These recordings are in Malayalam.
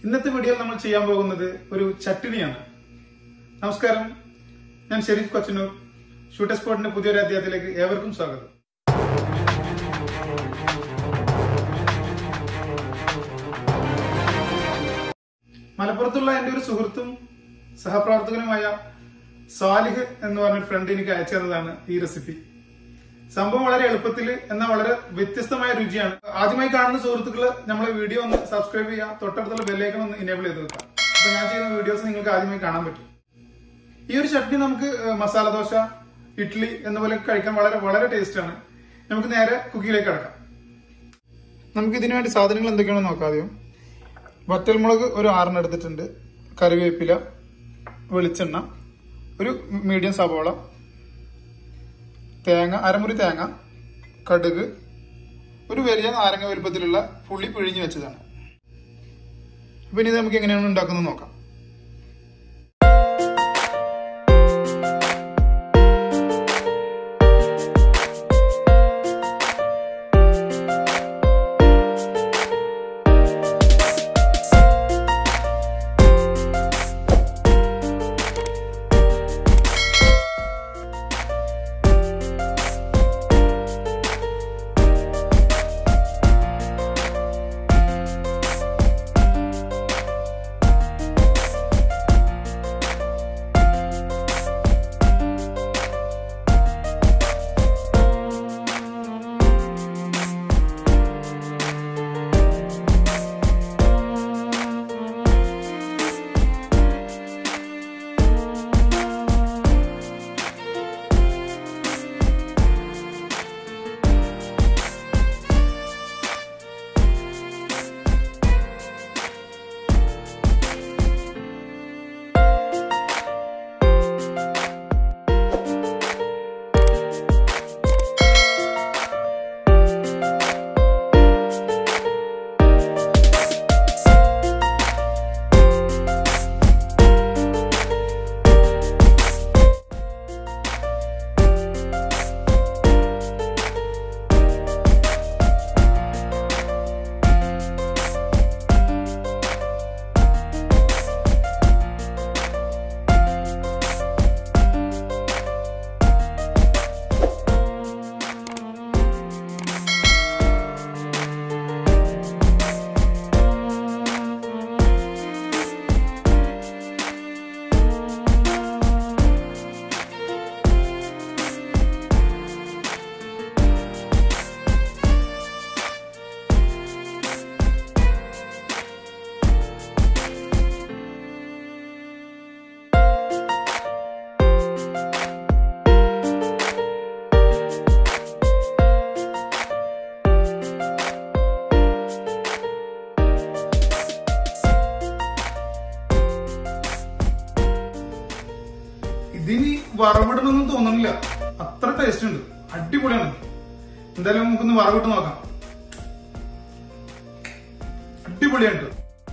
ഇന്നത്തെ വീഡിയോയിൽ നമ്മൾ ചെയ്യാൻ പോകുന്നത് ഒരു ചട്ടിണിയാണ് നമസ്കാരം ഞാൻ ഷെരീഫ് കൊച്ചനൂർ ഷൂട്ടർ സ്പോട്ടിന്റെ പുതിയൊരു അധ്യായത്തിലേക്ക് ഏവർക്കും സ്വാഗതം മലപ്പുറത്തുള്ള എന്റെ ഒരു സുഹൃത്തും സഹപ്രവർത്തകനുമായ സാലിഹ് എന്ന് പറഞ്ഞ ഒരു ഫ്രണ്ട് എനിക്ക് അയച്ചു തന്നതാണ് ഈ റെസിപ്പി സംഭവം വളരെ എളുപ്പത്തിൽ എന്നാൽ വളരെ വ്യത്യസ്തമായ രുചിയാണ് ആദ്യമായി കാണുന്ന സുഹൃത്തുക്കൾ നമ്മളെ വീഡിയോ ഒന്ന് സബ്സ്ക്രൈബ് ചെയ്യുക തൊട്ടടുത്തുള്ള ബെല്ലേക്കൺ ഒന്ന് ഇനേബിൾ ചെയ്ത് വെക്കാം അപ്പൊ ഞാൻ ചെയ്യുന്ന വീഡിയോസ് നിങ്ങൾക്ക് ആദ്യമായി കാണാൻ പറ്റും ഈ ഒരു ചട്നി നമുക്ക് ഏഹ്, മസാല ദോശ ഇഡ്ഡലി എന്നപോലെ കഴിക്കാൻ വളരെ വളരെ ടേസ്റ്റ് ആണ് നമുക്ക് നേരെ കുക്കിങ്ങിലേക്ക് കിടക്കാം നമുക്ക് ഇതിനു വേണ്ടി സാധനങ്ങൾ എന്തൊക്കെയാണെന്ന് നോക്കാം ആദ്യം വറ്റൽമുളക് ഒരു ആറെണ്ണം എടുത്തിട്ടുണ്ട് കറിവേപ്പില വെളിച്ചെണ്ണ ഒരു മീഡിയം സവോള തേങ്ങ അരമുറി തേങ്ങ കടുക് ഒരു വലിയ നാരങ്ങ വലുപ്പത്തിലുള്ള പുളി പിഴിഞ്ഞു വെച്ചതാണ് അപ്പൊ ഇനി ഇത് നമുക്ക് എങ്ങനെയാണ് ഉണ്ടാക്കുന്നത് നോക്കാം ഇതിന് വറവിടണമെന്ന് തോന്നുന്നില്ല അത്ര ടേസ്റ്റ് ഉണ്ട് അടിപൊളിയാണ് എന്തായാലും നമുക്കൊന്ന് വറവിട്ട് നോക്കാം അടിപൊളിയാണ്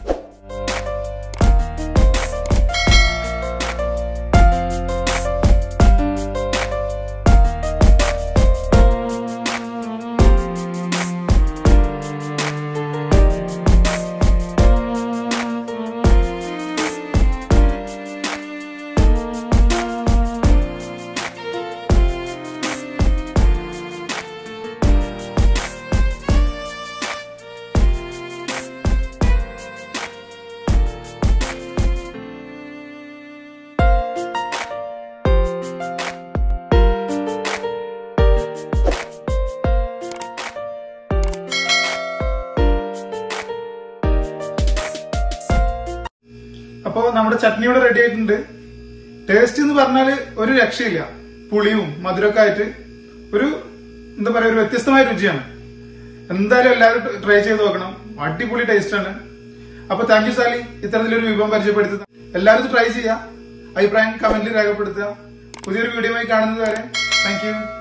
അപ്പോ നമ്മുടെ ചട്നി ഇവിടെ റെഡി ആയിട്ടുണ്ട് ടേസ്റ്റ് എന്ന് പറഞ്ഞാല് ഒരു രക്ഷയില്ല പുളിയും മധുരമൊക്കെ ആയിട്ട് ഒരു എന്താ പറയാ ഒരു വ്യത്യസ്തമായ രുചിയാണ് എന്തായാലും എല്ലാവരും ട്രൈ ചെയ്ത് നോക്കണം അടിപൊളി ടേസ്റ്റ് ആണ് അപ്പൊ താങ്ക് യു സാലി ഇത്തരത്തിലൊരു വിഭവം പരിചയപ്പെടുത്തി എല്ലാവരും ട്രൈ ചെയ്യാം അഭിപ്രായം കമന്റിൽ രേഖപ്പെടുത്തുക പുതിയൊരു വീഡിയോ ആയി കാണുന്നത് വരെ താങ്ക് യു